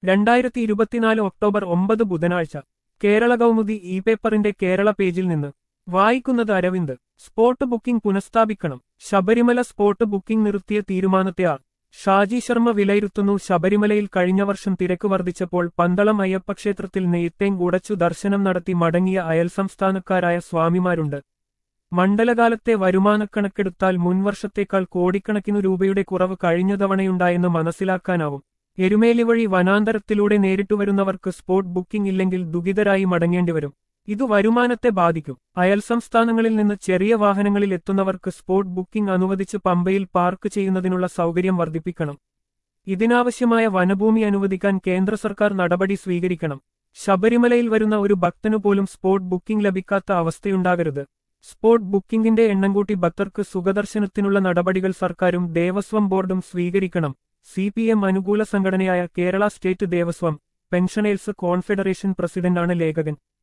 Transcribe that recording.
രണ്ടായിരത്തി ഇരുപത്തിനാല് ഒക്ടോബർ ഒമ്പത് ബുധനാഴ്ച കേരള കൗമുദി ഇ പേപ്പറിന്റെ കേരള പേജിൽ നിന്ന് വായിക്കുന്നത് അരവിന്ദ് സ്പോട്ട് ബുക്കിംഗ് പുനഃസ്ഥാപിക്കണം ശബരിമല സ്പോട്ട് ബുക്കിംഗ് നിർത്തിയ തീരുമാനത്തെ ആർ ഷാജി ശർമ്മ വിലയിരുത്തുന്നു ശബരിമലയിൽ കഴിഞ്ഞ വർഷം തിരക്ക് വർദ്ധിച്ചപ്പോൾ പന്തളം അയ്യപ്പക്ഷേത്രത്തിൽ നെയ്ത്തേങ് ഉടച്ചു ദർശനം നടത്തി മടങ്ങിയ അയൽ സംസ്ഥാനക്കാരായ സ്വാമിമാരുണ്ട് മണ്ഡലകാലത്തെ വരുമാനക്കണക്കെടുത്താൽ മുൻവർഷത്തേക്കാൾ കോടിക്കണക്കിനു രൂപയുടെ കുറവ് കഴിഞ്ഞ തവണയുണ്ടായെന്ന് മനസ്സിലാക്കാനാവും എരുമേലി വഴി വനാന്തരത്തിലൂടെ നേരിട്ടു വരുന്നവർക്ക് സ്പോട്ട് ബുക്കിംഗ് ഇല്ലെങ്കിൽ ദുഃഖിതരായി മടങ്ങേണ്ടിവരും ഇത് വരുമാനത്തെ ബാധിക്കും അയൽ സംസ്ഥാനങ്ങളിൽ നിന്ന് ചെറിയ വാഹനങ്ങളിൽ എത്തുന്നവർക്ക് സ്പോട്ട് ബുക്കിംഗ് അനുവദിച്ച് പമ്പയിൽ പാർക്ക് ചെയ്യുന്നതിനുള്ള സൗകര്യം വർദ്ധിപ്പിക്കണം ഇതിനാവശ്യമായ വനഭൂമി അനുവദിക്കാൻ കേന്ദ്ര സർക്കാർ നടപടി സ്വീകരിക്കണം ശബരിമലയിൽ വരുന്ന ഒരു ഭക്തനു പോലും സ്പോട്ട് ബുക്കിംഗ് ലഭിക്കാത്ത അവസ്ഥയുണ്ടാകരുത് സ്പോട്ട് ബുക്കിംഗിന്റെ എണ്ണം കൂട്ടി ഭക്തർക്ക് സുഖദർശനത്തിനുള്ള നടപടികൾ സർക്കാരും ദേവസ്വം ബോർഡും സ്വീകരിക്കണം സി പി എം അനുകൂല സംഘടനയായ Kerala state Devaswom pensioners confederation പ്രസിഡന്റാണ് ലേഖകൻ